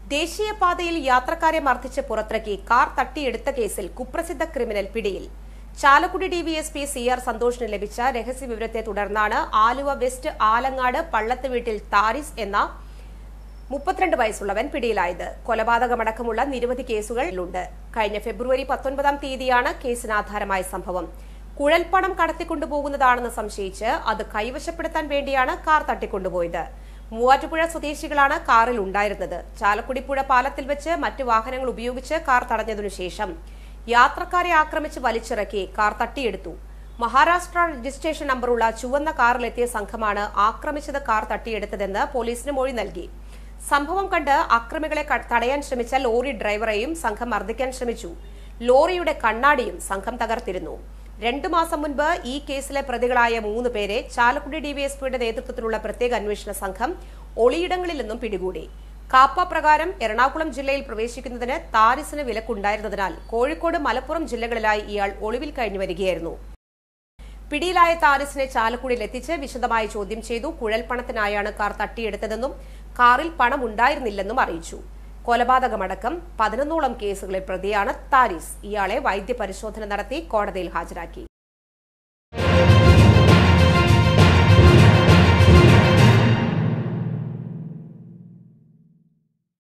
ദേശീയപാതയിൽ യാത്രക്കാരെ മർദ്ദിച്ച് പുറത്തിറക്കി കാർ തട്ടിയെടുത്ത കേസിൽ കുപ്രസിദ്ധ ക്രിമിനൽ പിടിയിൽ ചാലക്കുടി ഡിവിഎസ്പി സി ആർ സന്തോഷിന് ലഭിച്ച രഹസ്യവിവരത്തെ തുടർന്നാണ് ആലുവ വെസ്റ്റ് ആലങ്ങാട് പള്ളത്ത് വീട്ടിൽ താരിസ് എന്ന മുപ്പത്തിരണ്ട് വയസ്സുള്ളവൻ പിടിയിലായത് കൊലപാതകമടക്കമുള്ള നിരവധി കേസുകളിലുണ്ട് കഴിഞ്ഞ ഫെബ്രുവരി പത്തൊൻപതാം തീയതിയാണ് കേസിന് ആധാരമായ സംഭവം കുഴൽപ്പണം കടത്തിക്കൊണ്ടുപോകുന്നതാണെന്ന് സംശയിച്ച് അത് കൈവശപ്പെടുത്താൻ വേണ്ടിയാണ് കാർ തട്ടിക്കൊണ്ടുപോയത് മൂവാറ്റുപുഴ സ്വദേശികളാണ് കാറിൽ ഉണ്ടായിരുന്നത് ചാലക്കുടി പുഴ പാലത്തിൽ വെച്ച് മറ്റു വാഹനങ്ങൾ ഉപയോഗിച്ച് കാർ തടഞ്ഞതിനു ശേഷം യാത്രക്കാരെ ആക്രമിച്ച് വലിച്ചിറക്കി കാർ തട്ടിയെടുത്തു മഹാരാഷ്ട്ര രജിസ്ട്രേഷൻ നമ്പറുള്ള ചുവന്ന കാറിലെത്തിയ സംഘമാണ് ആക്രമിച്ചത് കാർ തട്ടിയെടുത്തതെന്ന് പോലീസിന് മൊഴി നൽകി സംഭവം കണ്ട് അക്രമികളെ ക- തടയാൻ ശ്രമിച്ച ലോറി ഡ്രൈവറെയും സംഘം മർദ്ദിക്കാൻ ശ്രമിച്ചു ലോറിയുടെ കണ്ണാടിയും സംഘം തകർത്തിരുന്നു രണ്ടു മാസം മുൻപ് ഈ കേസിലെ പ്രതികളായ മൂന്ന് പേരെ ചാലക്കുടി ഡിവൈഎസ്പിയുടെ നേതൃത്വത്തിലുള്ള പ്രത്യേക അന്വേഷണ സംഘം ഒളിയിടങ്ങളിൽ നിന്നും പിടികൂടി കാപ്പ പ്രകാരം എറണാകുളം ജില്ലയിൽ പ്രവേശിക്കുന്നതിന് താരിസിന് വിലക്കുണ്ടായിരുന്നതിനാൽ കോഴിക്കോട് മലപ്പുറം ജില്ലകളിലായി ഇയാൾ ഒളിവിൽ കഴിഞ്ഞു വരികയായിരുന്നു പിടിയിലായ താരിസിനെ ചാലക്കുടിയിൽ എത്തിച്ച് വിശദമായി ചോദ്യം ചെയ്തു കുഴൽപ്പണത്തിനായാണ് കാർ തട്ടിയെടുത്തതെന്നും കാറിൽ പണം ഉണ്ടായിരുന്നില്ലെന്നും അറിയിച്ചു കൊലപാതകമടക്കം പതിനൊന്നോളം കേസുകളിൽ പ്രതിയാണ് താരിസ് ഇയാളെ വൈദ്യപരിശോധന നടത്തി കോടതിയിൽ ഹാജരാക്കി